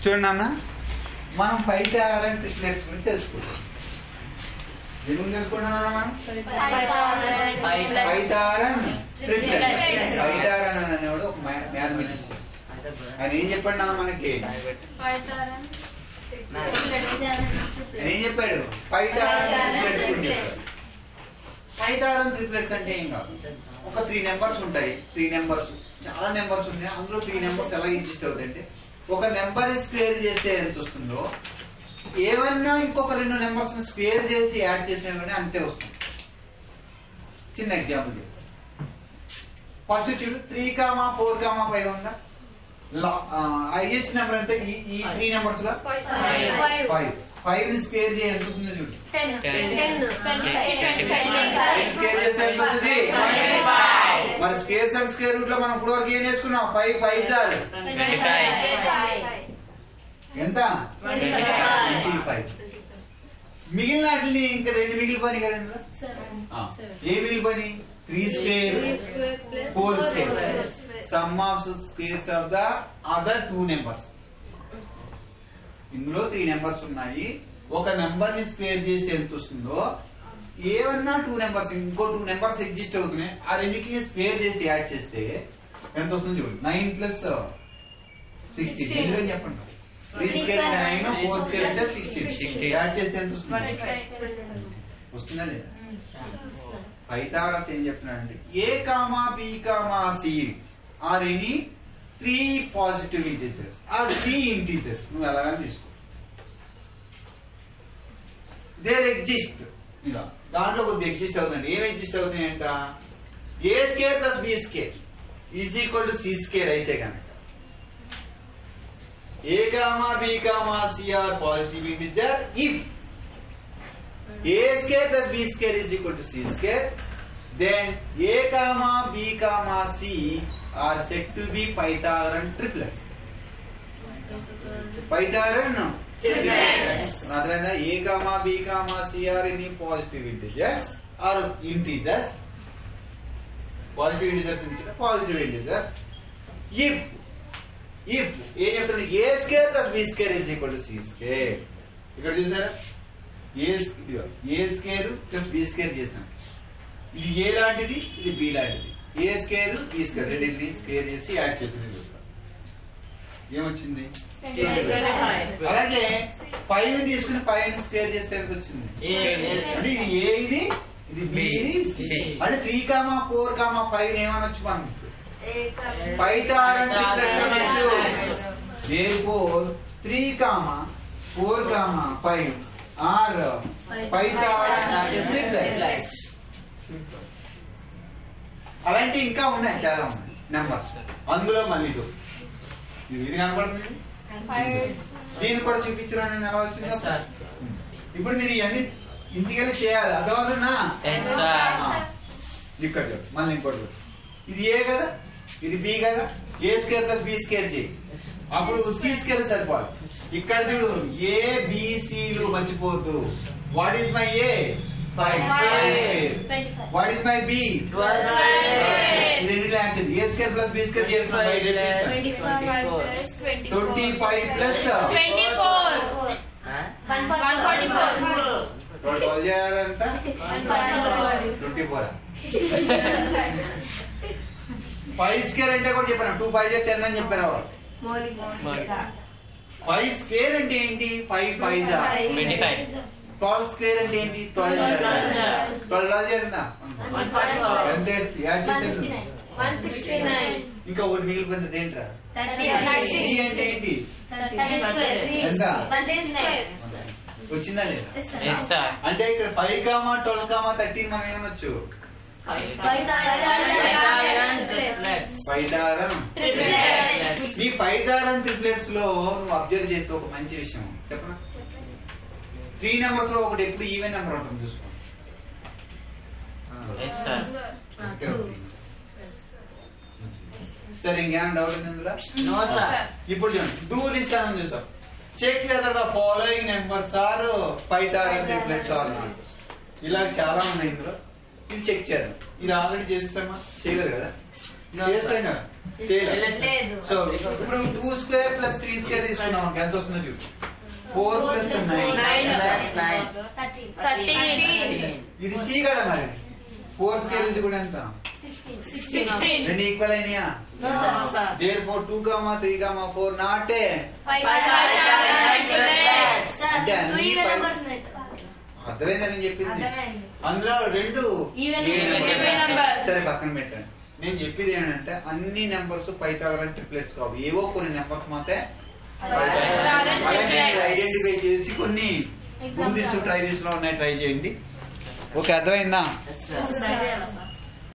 చూడండి అన్న మనం పైతారం ట్రిప్లెట్స్ గురించి తెలుసుకుంటాం దేని గురించి తెలుసుకుంటున్నాం మనం పైతారం ట్రిప్లెట్స్ పైతారం అనేవాడు ఒక మ్యాథమెటిక్స్ ఆయన ఏం చెప్పాడు నాన్న మనకి ఆయన ఏం చెప్పాడు పైతారం ట్రిప్లెట్స్ గురించి చెప్పాడు పైతారం ట్రిప్లెట్స్ అంటే ఏం కాదు ఒక త్రీ నెంబర్స్ ఉంటాయి త్రీ నెంబర్స్ చాలా నెంబర్స్ ఉన్నాయి అందులో త్రీ నెంబర్స్ ఎలా ఎగ్జిస్ట్ అవుతాయి అంటే ఒక నెంబర్ స్క్వేర్ చేస్తే ఎంత వస్తుందో ఏమన్నా ఇంకొక రెండు నెంబర్స్ స్క్వేర్ చేసి యాడ్ చేసినా కానీ అంతే వస్తుంది చిన్న ఎగ్జాంపుల్ ఫస్ట్ చూడు three comma four comma five ఉందా హైయెస్ట్ నెంబర్ ఎంత ఈ ఈ త్రీ నెంబర్స్ లో ఫైవ్ ఫైవ్ ని స్క్వేర్ చేసి ఎంత వస్తుందో చూడు ఫైవ్ స్క్వేర్ చేస్తే ఎంత వస్తుంది మరి స్క్వేర్ అండ్ స్క్వేర్ రూట్ లో మనం ఇప్పుడు వరకు ఏం నేర్చుకున్నాం ఫైవ్ ఫైవ్ సార్ ఎంత ఫైవ్ మిగిలిన వాటిని ఇంకా రెండు మిగిలిపోయి కదా ఇందులో? ఆ, ఏ మిగిలిపోయి three square four square sum of squares of the other two numbers ఇందులో త్రీ నెంబర్స్ ఉన్నాయి ఒక నెంబర్ ని స్క్వేర్ చేసి ఎంత వస్తుందో ఏమన్నా టూ నెంబర్స్ ఇంకో టూ నెంబర్స్ ఎగ్జిస్ట్ అవుతున్నాయి ఆ రెండింటిని స్క్వేర్ చేసి యాడ్ చేస్తే ఎంత వస్తుంది చూడు నైన్ ప్లస్ సిక్స్టీన్ ఎందుకని చెప్పండి three square nine four square అంటే సిక్స్టీన్ యాడ్ చేస్తే ఎంత వస్తుంది వస్తుందా లేదా పైథాగరస్ ఏం చెప్తున్నాడంటే A comma B comma C are any three positive integers are three integers నువ్వు ఎలాగని తీసుకో దేర్ ఎగ్జిస్ట్ ఇలా దాంట్లో కొద్ది ఎగ్జిస్ట్ అవుతుంది ఏం ఎగ్జిస్ట్ అవుతున్నాయి అంట A square plus B square is equal to C square అయితే కనుక A comma B comma C are positive integer if a square plus b square is equal to c square then a comma b comma c are said to be pythagorean triplets pythagorean no అర్థమైందా A comma B comma C are any positive integers are integers positive integers positive integers if if ఏం చెప్తున్నాడు A square plus B square is equal to C square ఇక్కడ చూసారా A ఇదిగో, A square plus B square చేసాం ఇది A లాంటిది ఇది B లాంటిది ఏ స్కేర్ బి స్కేర్ రెండింటిని స్కేర్ చేసి యాడ్ చేసింది ఏమొచ్చింది అలాగే ఫైవ్ తీసుకుని ఫైవ్ స్క్వేర్ చేస్తే ఎంత వచ్చింది అంటే ఇది ఏ ఇది ఇది బి ఇది సి అంటే three comma four comma five ఏమనొచ్చు మనం పైతారన్ ట్రిప్లెట్స్ అనొచ్చు therefore three comma four comma five are Pythagorean triplets అలాంటి ఇంకా ఉన్నాయి చాలా ఉన్నాయి నెంబర్స్ అందులో మళ్ళీ ఇది ఇది ఇది కనపడుతుంది దీన్ని కూడా చూపించరా నేను ఎలా వచ్చిందో Yes, sir. ఇప్పుడు మీరు ఇవన్నీ ఇంటికెళ్ళి చేయాలి అర్థమవుతున్నా Yes, sir. ఆ. ఇక్కడ చూడు. మళ్ళీ ఇంకోటి చూడు. ఇది ఏ కదా ఇది బి కదా A square plus B square చేయి అప్పుడు సి స్కేర్ సరిపోవాలి ఇక్కడ చూడు ఏ బిసిలు మర్చిపోవద్దు what is my A five what is my B రెండు action A square plus B square చేసిన ట్వంటీ ఫైవ్ ప్లస్ ట్వెల్వ్ చేయాలంట ట్వంటీ ఫోర్ ఫైవ్ స్కేర్ అంటే కూడా చెప్పాను టూ ఫైవ్ టెన్ అని చెప్పారు ఫైవ్ స్క్వేర్ అంటే ఏంటి five five twenty five twelve square అంటే ఏంటి ట్వెల్వ్ ట్వెల్వ్ చేయండి ఎంత యాడ్ చేస్తే ఇంకా ఒకటి మిగిలిపోయింది ఏంట్రా సి అంటే ఏంటి వచ్చిందా లేదా ఎస్ సార్ అంటే ఇక్కడ five comma twelve comma thirteen మనం ఏమనొచ్చు పైదారం ఈ పైదారం ట్రిప్లెట్స్ లో నువ్వు అబ్జర్వ్ చేస్తే ఒక మంచి విషయం చెప్పనా త్రీ నెంబర్స్ లో ఒకటి ఎప్పుడు ఈవెన్ నెంబర్ ఉంటుంది చూసుకో ఎస్ సార్ ఒకటే ఒకటి. సరే ఇంకేమైనా డౌట్ ఉంది ఇందులో నో సార్ ఇప్పుడు చూడండి డూ దిస్ అని చూసాం check whether the following numbers are Pythagorean triplets are ఇలా చాలా ఉన్నాయి ఇందులో ఇది చెక్ చేద్దాం ఇది ఆల్రెడీ చేస్తామా చేయలేదు కదా No, చేస్తాం కదా చేయలేదు లేదు సో ఇప్పుడు two square plus three square తీసుకున్నాం మనకి ఎంత వస్తుందో చూడు four plus nine Nine. Thirty thirteen ఇది సి కదా మరి ఫోర్ స్క్వేర్ ఇది కూడా ఎంత సిక్స్టీన్ రెండు ఈక్వల్ అయినాయా there four two comma three comma four not five అంటే అన్ని టూ ఈవెన్ five- నెంబర్స్ ఉన్నాయి అర్థమైందని చెప్పింది అర్థమైంది. అందులో రెండు Even even even numbers. numbers. సరే పక్కన పెట్టండి నేను చెప్పేది ఏంటంటే అన్ని నెంబర్స్ పైథాగరన్ ట్రిప్లెట్స్ కావు ఏవో కొన్ని నెంబర్స్ మాత్రమే Pythagorean triplets. ఐడెంటిఫై చేసి కొన్ని Example. దిస్ ట్రై దిస్ లో ఉన్నాయి ట్రై చేయండి ఓకే అర్థమైందా సరే